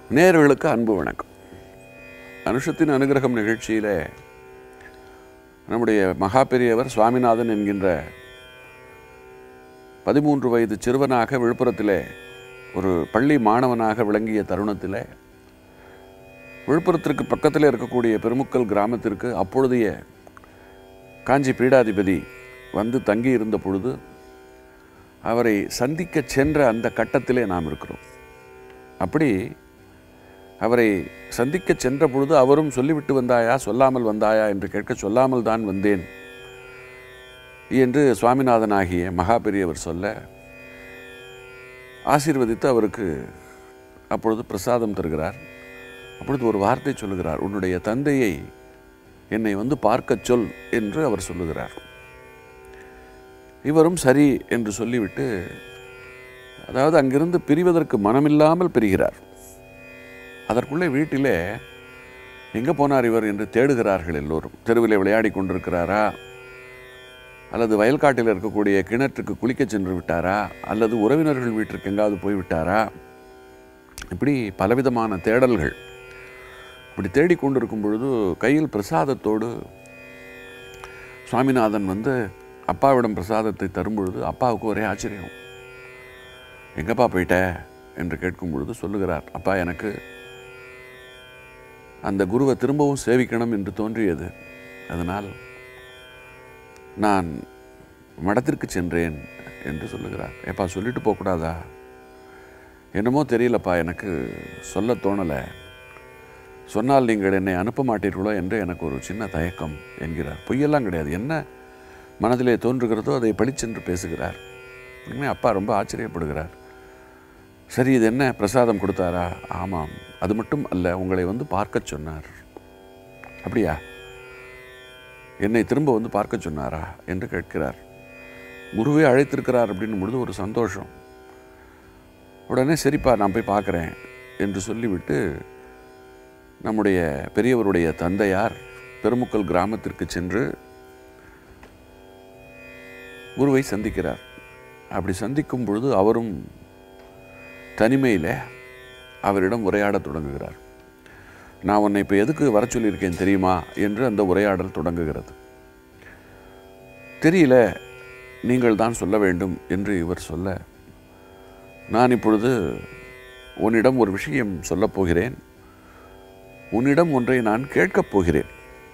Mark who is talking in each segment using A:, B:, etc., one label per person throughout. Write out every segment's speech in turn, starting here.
A: நேயர்களுக்கு அன்பு வணக்கம் அனுஷத்தின் அனுகிரகம் நிகழ்ச்சியிலே நம்முடைய மகா பெரியவர் சுவாமிநாதன் என்கின்ற பதிமூன்று வயது சிறுவனாக விழுப்புரத்திலே ஒரு பள்ளி மாணவனாக விளங்கிய தருணத்திலே விழுப்புரத்திற்கு பக்கத்தில் இருக்கக்கூடிய பெருமுக்கல் கிராமத்திற்கு அப்பொழுதைய காஞ்சி பீடாதிபதி வந்து தங்கி இருந்த பொழுது அவரை சந்திக்க சென்ற அந்த கட்டத்திலே நாம் இருக்கிறோம் அப்படி அவரை சந்திக்க சென்ற பொழுது அவரும் சொல்லிவிட்டு வந்தாயா சொல்லாமல் வந்தாயா என்று கேட்க சொல்லாமல் தான் வந்தேன் என்று சுவாமிநாதனாகிய மகா பெரியவர் சொல்ல ஆசீர்வதித்து அவருக்கு அப்பொழுது பிரசாதம் தருகிறார் அப்பொழுது ஒரு வார்த்தை சொல்லுகிறார் உன்னுடைய தந்தையை என்னை வந்து பார்க்கச் சொல் என்று அவர் சொல்லுகிறார் இவரும் சரி என்று சொல்லிவிட்டு அதாவது அங்கிருந்து பிரிவதற்கு மனமில்லாமல் பிரிகிறார் அதற்குள்ளே வீட்டிலே எங்கே போனார் இவர் என்று தேடுகிறார்கள் எல்லோரும் தெருவிலே விளையாடி கொண்டிருக்கிறாரா அல்லது வயல்காட்டில் இருக்கக்கூடிய கிணற்றுக்கு குளிக்கச் சென்று விட்டாரா அல்லது உறவினர்கள் வீட்டிற்கு எங்காவது போய்விட்டாரா இப்படி பலவிதமான தேடல்கள் இப்படி தேடிக்கொண்டிருக்கும் பொழுது கையில் பிரசாதத்தோடு சுவாமிநாதன் வந்து அப்பாவிடம் பிரசாதத்தை தரும் பொழுது அப்பாவுக்கு ஒரே ஆச்சரியம் எங்கப்பா போயிட்ட என்று கேட்கும் பொழுது சொல்லுகிறார் அப்பா எனக்கு அந்த குருவை திரும்பவும் சேவிக்கணும் என்று தோன்றியது அதனால் நான் மடத்திற்கு சென்றேன் என்று சொல்லுகிறார் ஏப்பா சொல்லிட்டு போகக்கூடாதா என்னமோ தெரியலப்பா எனக்கு சொல்ல தோணலை சொன்னால் நீங்கள் என்னை அனுப்ப மாட்டீர்களோ என்று எனக்கு ஒரு சின்ன தயக்கம் என்கிறார் பொய்யெல்லாம் கிடையாது என்ன மனதிலே தோன்றுகிறதோ அதை பளிச்சென்று பேசுகிறார் உடனே அப்பா ரொம்ப ஆச்சரியப்படுகிறார் சரி இது என்ன பிரசாதம் கொடுத்தாரா ஆமாம் அது மட்டும் அல்ல உங்களை வந்து பார்க்க சொன்னார் அப்படியா என்னை திரும்ப வந்து பார்க்க சொன்னாரா என்று கேட்கிறார் குருவே அழைத்திருக்கிறார் அப்படின்னும் பொழுது ஒரு சந்தோஷம் உடனே சரிப்பா நான் போய் பார்க்குறேன் என்று சொல்லிவிட்டு நம்முடைய பெரியவருடைய தந்தையார் பெருமுக்கல் கிராமத்திற்கு சென்று குருவை சந்திக்கிறார் அப்படி சந்திக்கும் பொழுது அவரும் தனிமையில் அவரிடம் உரையாடத் தொடங்குகிறார் நான் உன்னை இப்போ எதுக்கு வர சொல்லியிருக்கேன் தெரியுமா என்று அந்த உரையாடல் தொடங்குகிறது தெரியல நீங்கள் தான் சொல்ல வேண்டும் என்று இவர் சொல்ல நான் இப்பொழுது உன்னிடம் ஒரு விஷயம் சொல்லப் போகிறேன் உன்னிடம் ஒன்றை நான் கேட்கப் போகிறேன்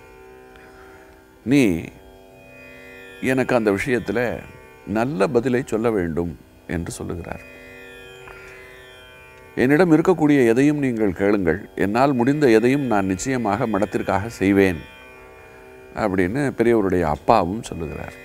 A: நீ எனக்கு அந்த விஷயத்தில் நல்ல பதிலை சொல்ல வேண்டும் என்று சொல்லுகிறார் என்னிடம் இருக்கக்கூடிய எதையும் நீங்கள் கேளுங்கள் என்னால் முடிந்த எதையும் நான் நிச்சயமாக மடத்திற்காக செய்வேன் அப்படின்னு பெரியவருடைய அப்பாவும் சொல்லுகிறார்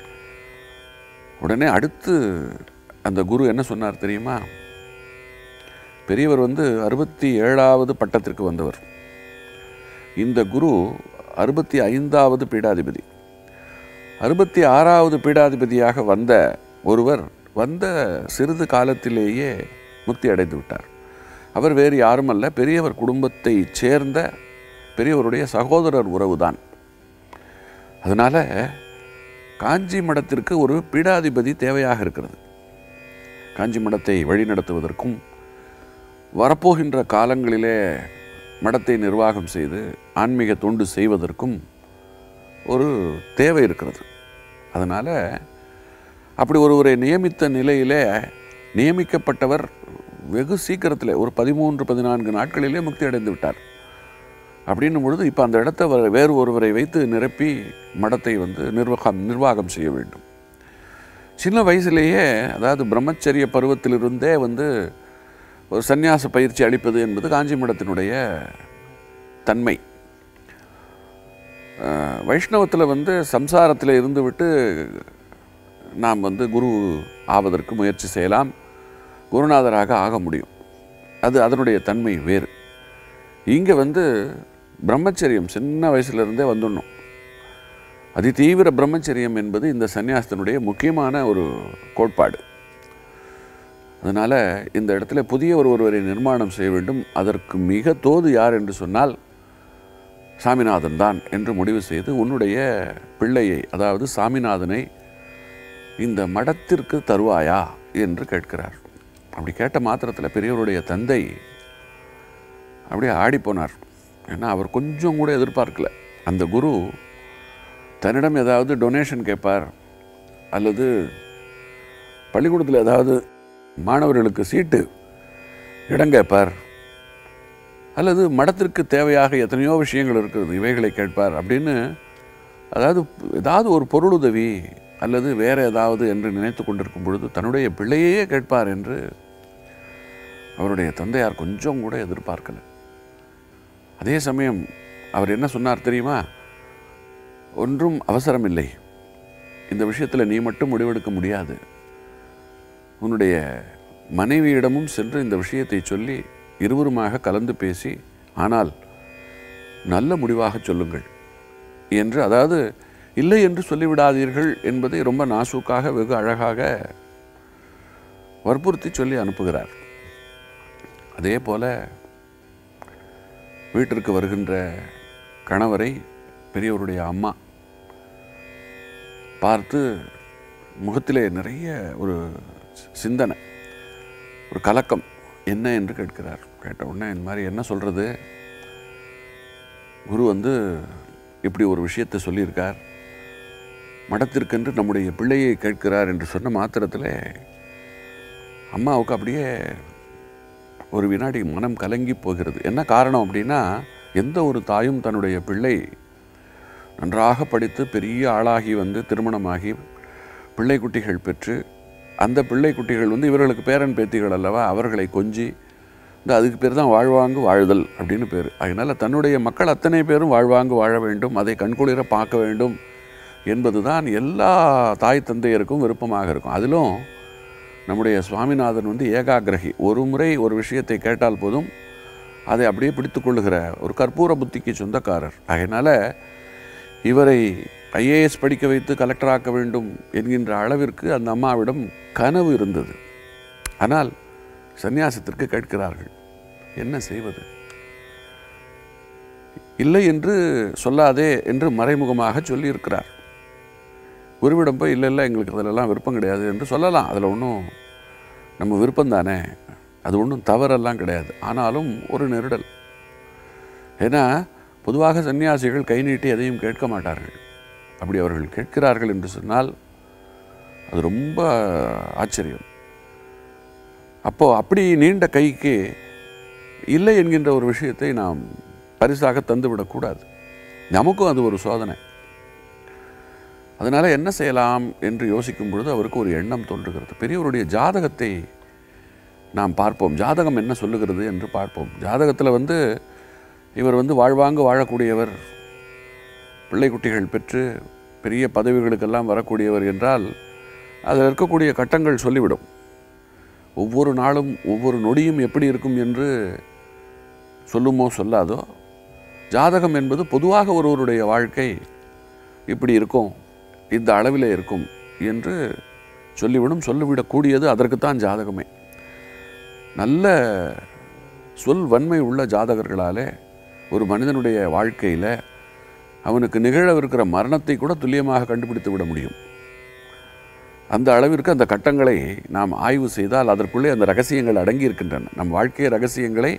A: உடனே அடுத்து அந்த குரு என்ன சொன்னார் தெரியுமா பெரியவர் வந்து அறுபத்தி ஏழாவது பட்டத்திற்கு வந்தவர் இந்த குரு அறுபத்தி ஐந்தாவது பீடாதிபதி அறுபத்தி ஆறாவது பீடாதிபதியாக வந்த ஒருவர் வந்த சிறிது காலத்திலேயே முக்தி அடைந்து விட்டார் அவர் வேறு யாரும் அல்ல பெரியவர் குடும்பத்தை சேர்ந்த பெரியவருடைய சகோதரர் உறவுதான் அதனால் காஞ்சி மடத்திற்கு ஒரு பீடாதிபதி தேவையாக இருக்கிறது காஞ்சி மடத்தை வழிநடத்துவதற்கும் வரப்போகின்ற காலங்களிலே மடத்தை நிர்வாகம் செய்து ஆன்மீக தொண்டு செய்வதற்கும் ஒரு தேவை இருக்கிறது அதனால் அப்படி ஒருவரை நியமித்த நிலையிலே நியமிக்கப்பட்டவர் வெகு சீக்கிரத்தில் ஒரு பதிமூன்று பதினான்கு நாட்களிலே முக்தி அடைந்து விட்டார் அப்படின்னும் பொழுது இப்போ அந்த இடத்த வ- வேறு ஒருவரை வைத்து நிரப்பி மடத்தை வந்து நிர்வாகம் நிர்வாகம் செய்ய வேண்டும் சின்ன வயசுலேயே அதாவது பிரம்மச்சரிய பருவத்திலிருந்தே வந்து ஒரு சந்நியாச பயிற்சி அளிப்பது என்பது காஞ்சி மடத்தினுடைய தன்மை அஹ், வைஷ்ணவத்தில் வந்து சம்சாரத்தில் இருந்துவிட்டு நாம் வந்து குரு ஆவதற்கு முயற்சி செய்யலாம் குருநாதராக ஆக முடியும் அது அதனுடைய தன்மை வேறு இங்கே வந்து பிரம்மச்சரியம் சின்ன வயசுலேருந்தே வந்துடணும் அதி தீவிர பிரம்மச்சரியம் என்பது இந்த சந்நியாசத்தினுடைய முக்கியமான ஒரு கோட்பாடு அதனால் இந்த இடத்துல புதிய ஒரு ஒருவரை நிர்மாணம் செய்ய வேண்டும் அதற்கு மிக தோது யார் என்று சொன்னால் சாமிநாதன் தான் என்று முடிவு செய்து உன்னுடைய பிள்ளையை அதாவது சாமிநாதனை இந்த மடத்திற்கு தருவாயா என்று கேட்கிறார் அப்படி கேட்ட மாத்திரத்தில் பெரியவருடைய தந்தை அப்படியே ஆடி போனார் ஏன்னா அவர் கொஞ்சம் கூட எதிர்பார்க்கல அந்த குரு தன்னிடம் ஏதாவது டொனேஷன் கேட்பார் அல்லது பள்ளிக்கூடத்தில் ஏதாவது மாணவர்களுக்கு சீட்டு இடம் கேட்பார் அல்லது மடத்திற்கு தேவையாக எத்தனையோ விஷயங்கள் இருக்கிறது இவைகளை கேட்பார் அப்படின்னு அதாவது ஏதாவது ஒரு பொருளுதவி அல்லது வேற ஏதாவது என்று நினைத்து கொண்டிருக்கும் பொழுது தன்னுடைய பிள்ளையே கேட்பார் என்று அவருடைய தந்தையார் கொஞ்சம் கூட எதிர்பார்க்கல அதே சமயம் அவர் என்ன சொன்னார் தெரியுமா ஒன்றும் அவசரம் இல்லை இந்த விஷயத்தில் நீ மட்டும் முடிவெடுக்க முடியாது உன்னுடைய மனைவியிடமும் சென்று இந்த விஷயத்தை சொல்லி இருவருமாக கலந்து பேசி ஆனால் நல்ல முடிவாக சொல்லுங்கள் என்று அதாவது இல்லை என்று சொல்லிவிடாதீர்கள் என்பதை ரொம்ப நாசூக்காக வெகு அழகாக வற்புறுத்தி சொல்லி அனுப்புகிறார் அதே போல வீட்டிற்கு வருகின்ற கணவரை பெரியவருடைய அம்மா பார்த்து முகத்திலே நிறைய ஒரு சிந்தனை ஒரு கலக்கம் என்ன என்று கேட்கிறார் கேட்ட உடனே இந்த மாதிரி என்ன சொல்கிறது குரு வந்து இப்படி ஒரு விஷயத்தை சொல்லியிருக்கார் மடத்திற்கென்று நம்முடைய பிள்ளையை கேட்கிறார் என்று சொன்ன மாத்திரத்தில் அம்மாவுக்கு அப்படியே ஒரு வினாடி மனம் கலங்கி போகிறது என்ன காரணம் அப்படின்னா எந்த ஒரு தாயும் தன்னுடைய பிள்ளை நன்றாக படித்து பெரிய ஆளாகி வந்து திருமணமாகி பிள்ளை குட்டிகள் பெற்று அந்த பிள்ளை குட்டிகள் வந்து இவர்களுக்கு பேரன் பேத்திகள் அல்லவா அவர்களை கொஞ்சி இந்த அதுக்கு பேர் தான் வாழ்வாங்கு வாழுதல் அப்படின்னு பேர் அதனால் தன்னுடைய மக்கள் அத்தனை பேரும் வாழ்வாங்கு வாழ வேண்டும் அதை கண்குளிர பார்க்க வேண்டும் என்பது தான் எல்லா தாய் தந்தையருக்கும் விருப்பமாக இருக்கும் அதிலும் நம்முடைய சுவாமிநாதன் வந்து ஏகாகிரகி ஒரு முறை ஒரு விஷயத்தை கேட்டால் போதும் அதை அப்படியே பிடித்து கொள்ளுகிற ஒரு கற்பூர புத்திக்கு சொந்தக்காரர் அதனால் இவரை ஐஏஎஸ் படிக்க வைத்து கலெக்டராக்க வேண்டும் என்கின்ற அளவிற்கு அந்த அம்மாவிடம் கனவு இருந்தது ஆனால் சந்நியாசத்திற்கு கேட்கிறார்கள் என்ன செய்வது இல்லை என்று சொல்லாதே என்று மறைமுகமாக சொல்லியிருக்கிறார் குருவிடம் போய் இல்லை இல்லை எங்களுக்கு அதிலெல்லாம் விருப்பம் கிடையாது என்று சொல்லலாம் அதில் ஒன்றும் நம்ம விருப்பம் தானே அது ஒன்றும் தவறெல்லாம் கிடையாது ஆனாலும் ஒரு நெருடல் ஏன்னா பொதுவாக சன்னியாசிகள் கை நீட்டி எதையும் கேட்க மாட்டார்கள் அப்படி அவர்கள் கேட்கிறார்கள் என்று சொன்னால் அது ரொம்ப ஆச்சரியம் அப்போது அப்படி நீண்ட கைக்கு இல்லை என்கின்ற ஒரு விஷயத்தை நாம் பரிசாக தந்துவிடக்கூடாது நமக்கும் அது ஒரு சோதனை அதனால் என்ன செய்யலாம் என்று யோசிக்கும் பொழுது அவருக்கு ஒரு எண்ணம் தோன்றுகிறது பெரியவருடைய ஜாதகத்தை நாம் பார்ப்போம் ஜாதகம் என்ன சொல்லுகிறது என்று பார்ப்போம் ஜாதகத்தில் வந்து இவர் வந்து வாழ்வாங்கு வாழக்கூடியவர் பிள்ளை குட்டிகள் பெற்று பெரிய பதவிகளுக்கெல்லாம் வரக்கூடியவர் என்றால் அதில் இருக்கக்கூடிய கட்டங்கள் சொல்லிவிடும் ஒவ்வொரு நாளும் ஒவ்வொரு நொடியும் எப்படி இருக்கும் என்று சொல்லுமோ சொல்லாதோ ஜாதகம் என்பது பொதுவாக ஒருவருடைய வாழ்க்கை இப்படி இருக்கும் இந்த அளவில் இருக்கும் என்று சொல்லிவிடும் சொல்லிவிடக்கூடியது அதற்குத்தான் ஜாதகமே நல்ல சொல் வன்மை உள்ள ஜாதகர்களாலே ஒரு மனிதனுடைய வாழ்க்கையில் அவனுக்கு நிகழவிருக்கிற மரணத்தை கூட துல்லியமாக கண்டுபிடித்து விட முடியும் அந்த அளவிற்கு அந்த கட்டங்களை நாம் ஆய்வு செய்தால் அதற்குள்ளே அந்த ரகசியங்கள் அடங்கி இருக்கின்றன நம் வாழ்க்கை ரகசியங்களை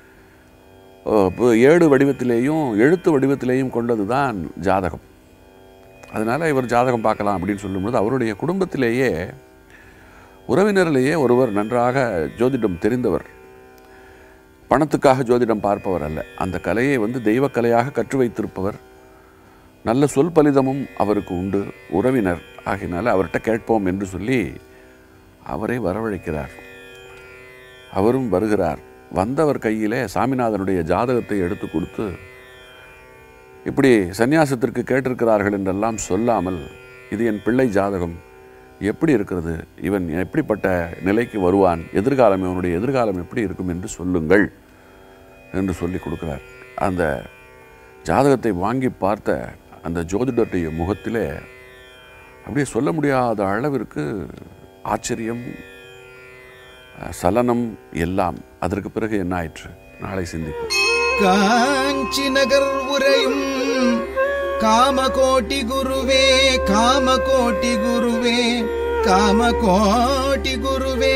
A: அஹ், இப்போ ஏடு வடிவத்திலேயும் எழுத்து வடிவத்திலேயும் கொண்டது தான் ஜாதகம் அதனால் இவர் ஜாதகம் பார்க்கலாம் அப்படின்னு சொல்லும்போது அவருடைய குடும்பத்திலேயே உறவினரிலேயே ஒருவர் நன்றாக ஜோதிடம் தெரிந்தவர் பணத்துக்காக ஜோதிடம் பார்ப்பவர் அல்ல அந்த கலையை வந்து தெய்வக்கலையாக கற்று வைத்திருப்பவர் நல்ல சொல் பலிதமும் அவருக்கு உண்டு உறவினர் ஆகினால அவர்கிட்ட கேட்போம் என்று சொல்லி அவரை வரவழைக்கிறார் அவரும் வருகிறார் வந்தவர் கையிலே சாமிநாதனுடைய ஜாதகத்தை எடுத்து கொடுத்து இப்படி சந்நியாசத்திற்கு கேட்டிருக்கிறார்கள் என்றெல்லாம் சொல்லாமல் இது என் பிள்ளை ஜாதகம் எப்படி இருக்கிறது இவன் எப்படிப்பட்ட நிலைக்கு வருவான் எதிர்காலம் இவனுடைய எதிர்காலம் எப்படி இருக்கும் என்று சொல்லுங்கள் என்று சொல்லி கொடுக்கிறார் அந்த ஜாதகத்தை வாங்கி பார்த்த அந்த ஜோதிடருடைய முகத்திலே அப்படியே சொல்ல முடியாத அளவிற்கு ஆச்சரியம் அஹ், சலனம் எல்லாம் அதற்கு பிறகு என்ன ஆயிற்று நாளை சிந்திப்போம்
B: காஞ்சி நகர் உரையும் காமகோட்டி குருவே காமகோட்டி குருவே காமகோட்டி குருவே